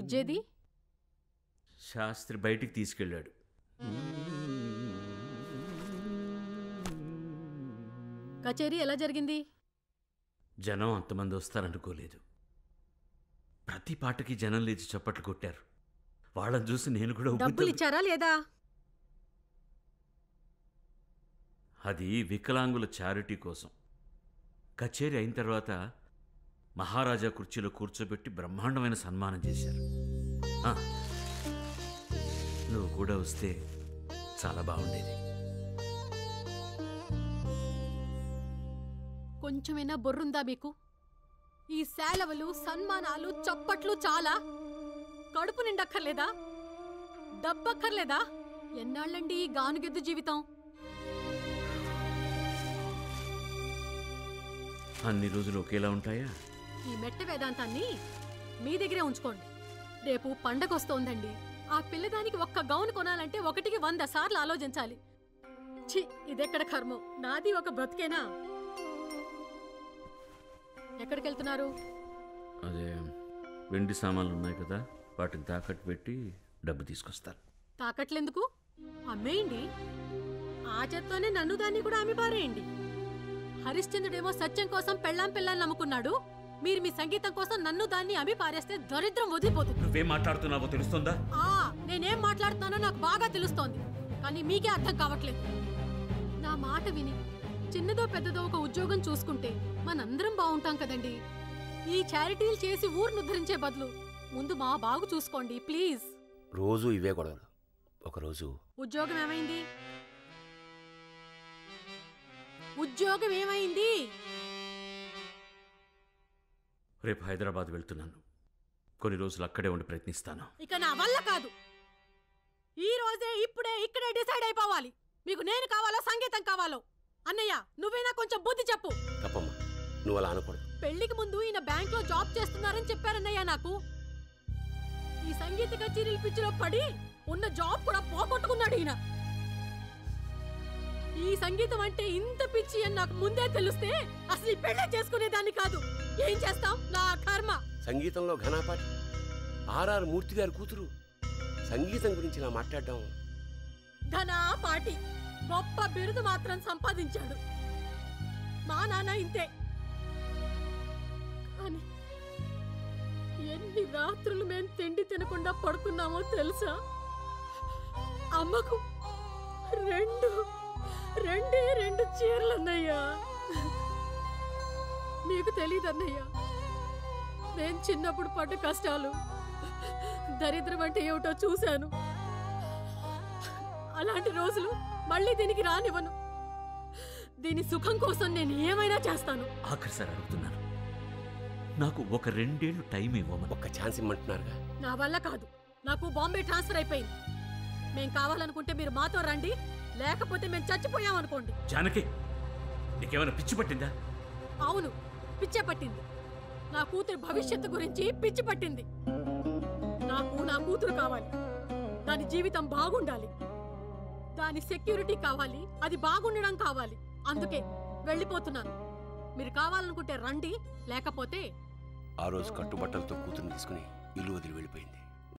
బుజ్జేది శాస్త్రి బయటికి తీసుకెళ్ళాడు కచేరీ ఎలా జరిగింది జనం అంతమంది వస్తారనుకోలేదు ప్రతి పాటకి జనం లేచి చప్పట్లు కొట్టారు వాళ్ళని చూసి నేను కూడా డబ్బులు ఉబ్బితబ్బి- ఇచ్చారా లేదా అది వికలాంగుల చారిటీ కోసం కచేరీ అయిన తర్వాత మహారాజా కుర్చీలో కూర్చోబెట్టి బ్రహ్మాండమైన సన్మానం చేశారు ఆ, నువ్వు కూడా వస్తే చాలా బాగుండేది కొంచెమైనా బొర్రుందా మీకు ఈ శాలవలు సన్మానాలు చప్పట్లు చాలా కడుపు నిండక్కర్లేదా డబ్బక్కర్లేదా ఎన్నాళ్ళండి ఈ గానుగెద్దు జీవితం అన్ని రోజులు ఒకేలా ఉంటాయా ఈ మెట్ట వేదాంతాన్ని మీ దగ్గరే ఉంచుకోండి రేపు పండగ వస్తోందండి ఆ పిల్లదానికి ఒక్క గౌన్ కొనాలంటే ఒకటికి వంద సార్లు ఆలోచించాలి ఛీ ఇదెక్కడ కర్మం నాది ఒక బ్రతికేనా ఎక్కడికి వెళ్తున్నారు అదే వెండి సామాన్లు ఉన్నాయి కదా వాటిని తాకట్టు పెట్టి డబ్బు తీసుకొస్తారు తాకట్లెందుకు అమ్మేయండి ఆ చేత్తోనే నన్ను దాన్ని కూడా అమ్మి పారేయండి హరిశ్చంద్రుడేమో సత్యం కోసం పెళ్ళాం పిల్లని నమ్ముకున్నాడు మీరు మీ సంగీతం కోసం నన్ను దాన్ని అమ్మి పారేస్తే దరిద్రం వదిలిపోతుంది నువ్వేం మాట్లాడుతున్నావో తెలుస్తుందా ఆ నేనేం మాట్లాడుతున్నానో నాకు బాగా తెలుస్తోంది కానీ మీకే అర్థం కావట్లేదు నా మాట విని చిన్నదో పెద్దదో ఒక ఉద్యోగం చూసుకుంటే మనందరం బాగుంటాం కదండి ఈ చారిటీలు చేసి ఊరిని ఉద్ధరించే బదులు ముందు మా బాగు చూసుకోండి ప్లీజ్ రోజు ఇవే గొడవలు ఒకరోజు ఉద్యోగం ఏమైంది ఉద్యోగం ఏమైంది రేపు హైదరాబాద్ వెళ్తున్నాను కొన్ని రోజులు అక్కడే ఉండి ప్రయత్నిస్తాను ఇక నా వల్ల కాదు ఈ రోజే ఇప్పుడే ఇక్కడే డిసైడ్ అయిపోవాలి మీకు నేను కావాలో సంగీతం కావాలో అన్నయ్య నువ్వేనా కొంచెం బుద్ధి చెప్పు తప్పమ్మా నువ్వు అలా అనకూడదు పెళ్లికి ముందు ఈయన బ్యాంక్ లో జాబ్ చేస్తున్నారని చెప్పారన్నయ్య నాకు ఈ సంగీత కచేరీల పిచ్చిలో పడి ఉన్న జాబ్ కూడా పోగొట్టుకున్నాడు ఈయన ఈ సంగీతం అంటే ఇంత పిచ్చి అని నాకు ముందే తెలిస్తే అసలు ఈ పెళ్ళే చేసుకునేదాన్ని కాదు ఏం చేస్తాం నా కర్మ సంగీతంలో ఘనాపాటి ఆర్ఆర్ మూర్తి గారి కూతురు సంగీతం గురించి ఇలా మాట్లాడడం ధనా పాటి గొప్ప బిరుదు మాత్రం సంపాదించాడు మా నాన్న ఇంతే కానీ ఎన్ని రాత్రులు మేము తిండి తినకుండా పడుకున్నామో తెలుసా అమ్మకు రెండు రెండే రెండు చీరలున్నయ్యా నీకు తెలియదన్నయ్యా నేను చిన్నప్పుడు పడ్డ కష్టాలు దరిద్రం అంటే ఏమిటో చూశాను అలాంటి రోజులు మళ్ళీ దీనికి రానివ్వను దీని సుఖం కోసం నేను ఏమైనా చేస్తాను ఆఖరిసారి అడుగుతున్నాను నాకు ఒక రెండేళ్లు టైం ఇవ్వమని ఒక్క ఛాన్స్ ఇమ్మంటున్నారుగా నా వల్ల కాదు నాకు బాంబే ట్రాన్స్ఫర్ అయిపోయింది మేం కావాలనుకుంటే మీరు మాతో రండి లేకపోతే మేము చచ్చిపోయామనుకోండి జానకి నీకేమైనా పిచ్చి పట్టిందా అవును పిచ్చే పట్టింది నా కూతురు భవిష్యత్తు గురించి పిచ్చి పట్టింది నాకు నా కూతురు కావాలి దాని జీవితం బాగుండాలి దాని సెక్యూరిటీ కావాలి అది బాగుండడం కావాలి అందుకే వెళ్ళిపోతున్నాను మీరు కావాలనుకుంటే రండి లేకపోతే ఆ రోజు కట్టుబట్టలతో కూతురుని తీసుకుని ఇల్లు వదిలి వెళ్ళిపోయింది